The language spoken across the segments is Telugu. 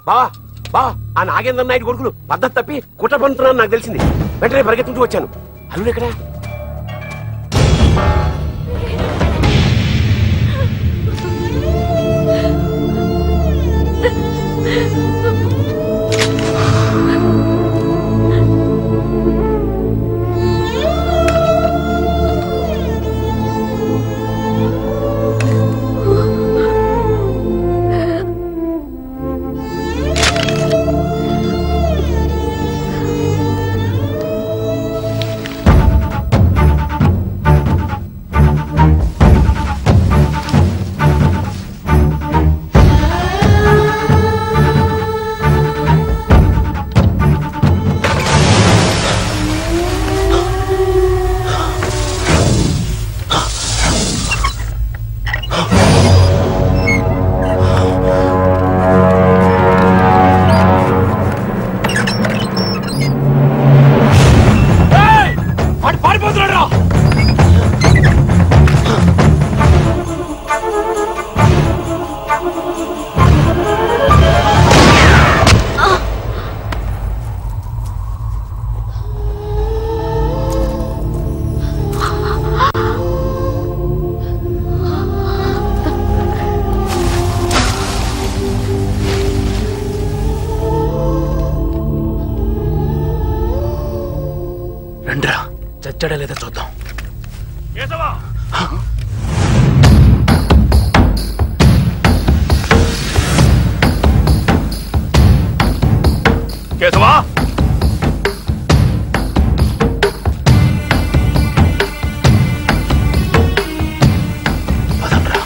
బావా బావా ఆ నాగేంద్ర నాయుడు కొడుకులు పద్ధతి తప్పి కుట్ర పండుతున్నాను నాకు తెలిసింది వెంటనే పరిగెత్తుంటూ వచ్చాను అల్లుడు ఎక్కడ వాడు పారిపోతున్నాడు రా రండ్రా చచ్చాడా లేదా చూద్దాం కేశవా పదండ్రా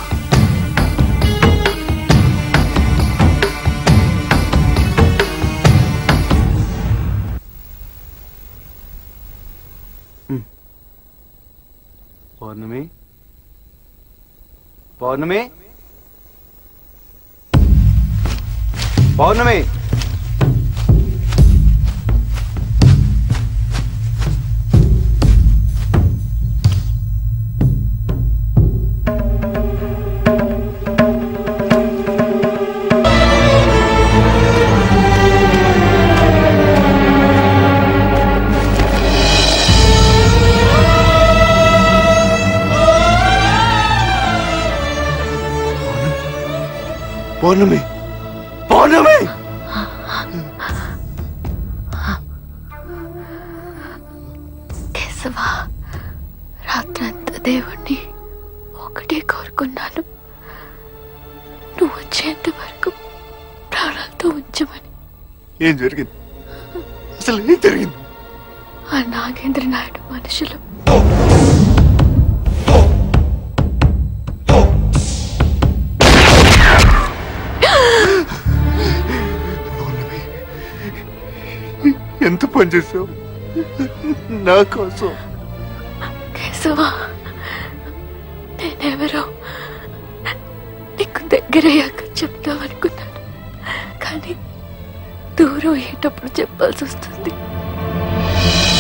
పౌర్ణమి పౌర్ణమి పౌర్ణమి పౌర్ణమి పౌర్ణమి కేశవా రాత్రంతా దేవుణ్ణి ఒకటే కోరుకున్నాను నువ్వు వచ్చేంత వరకు ప్రాణాలతో ఉంచమని ఏం జరిగింది అసలు ఏం జరిగింది ఆ నాగేంద్ర నాయుడు మనుషులు ఎంత పని చేసావు నా కోసం కేశవా నేనెవరో నీకు దగ్గరయ్యాక చెప్తామనుకున్నాను కానీ దూరం అయ్యేటప్పుడు చెప్పాల్సి వస్తుంది